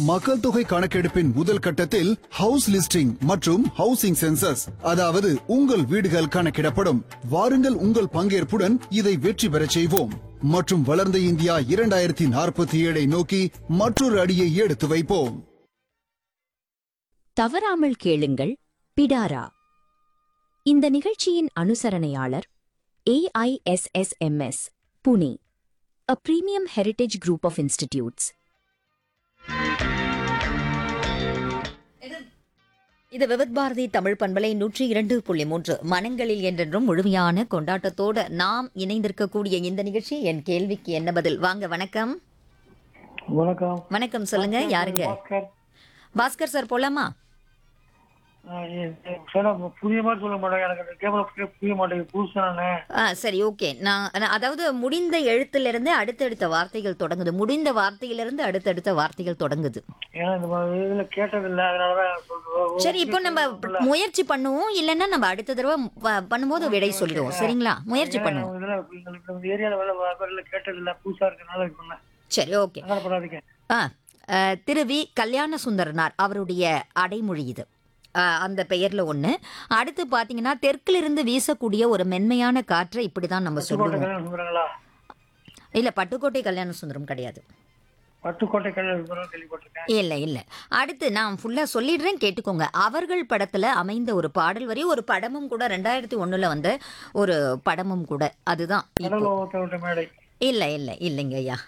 மக்கள் தொகை கணக்கெடுப்பின் முதல் கட்டத்தில் ஹவுஸ் லிஸ்டிங் மற்றும் ஹவுசிங் சென்சஸ் அதாவது உங்கள் வீடுகள் கணக்கிடப்படும் வாருங்கள் உங்கள் பங்கேற்புடன் இதை வெற்றி பெறச் செய்வோம் மற்றும் வளர்ந்த இந்தியா இரண்டாயிரத்தி நாற்பத்தி ஏழை நோக்கி மற்றொரு அடியை எடுத்து வைப்போம் தவறாமல் கேளுங்கள் பிடாரா இந்த நிகழ்ச்சியின் அனுசரணையாளர் ஏஐஎஸ்எஸ்எம்எஸ் புனே அ premium heritage group of institutes இது விவித் பாரதி தமிழ் பண்பலை நூற்றி இரண்டு புள்ளி மூன்று மனங்களில் என்றென்றும் முழுமையான கொண்டாட்டத்தோடு நாம் இணைந்திருக்கக்கூடிய இந்த நிகழ்ச்சி என் கேள்விக்கு என்ன பதில் வாங்க வணக்கம் வணக்கம் வணக்கம் சொல்லுங்க யாருங்க பாஸ்கர் பாஸ்கர் சார் போலாமா ஆஹ் இது சொன்னா புரிய மாதிரி சொல்ல மாட்டேன் எனக்கு அந்த கேமரா புரிய மாட்டேங்குது புதுசா நானு ஆ சரி ஓகே நான் நான் அதாவது முடிந்த எழுத்திலிருந்து அடுத்தடுத்த வார்த்தைகள் தொடங்குது முடிந்த வார்த்தையிலிருந்து அடுத்தடுத்த வார்த்தைகள் தொடங்குது ஏன்னா இந்த மாதிரி இதுல கேட்டதில்லை அதனாலதான் சொல்றேன் சரி இப்போ நம்ம முயற்சி பண்ணுவோம் இல்லைன்னா நம்ம அடுத்த தடவை ப- பண்ணும்போது விடை சொல்லிடுவோம் சரிங்களா முயற்சி பண்ணுவோம் இதுல எங்களுக்கு இந்த ஏரியால வேலை வேலை கேட்டதில்லை புதுசா இருக்கனால இது பண்ணேன் சரி ஓகே அதனால பண்ணாதீங்க ஆ அஹ், திரு வி கல்யாண சுந்தரனார் அவருடைய அடைமொழி இது அஹ், அந்த பெயர்ல ஒண்ணு அடுத்து பாத்தீங்கன்னா தெற்கிலிருந்து வீசக்கூடிய ஒரு மென்மையான காற்றை இப்படிதான் நம்ம பட்டுக்கோட்டை சொல்லுவோம் கல்யாணம் சுந்தரங்களா இல்ல பட்டுக்கோட்டை கல்யாண சுந்தரம் கிடையாது பட்டுக்கோட்டை கல்யாணம் சுந்தரம் கேள்விப்பட்டிருக்கேன் இல்ல இல்ல அடுத்து நான் ஃபுல்லா சொல்லிடுறேன் கேட்டுக்கோங்க அவர்கள் படத்துல அமைந்த ஒரு பாடல் வரி ஒரு படமும் கூட ரெண்டாயிரத்தி ஒண்ணுல வந்த ஒரு படமும் கூட அதுதான் இப்போ. கடலோரத்தை விட்ட மேடை இல்ல இல்ல இல்லைங்க ஐயா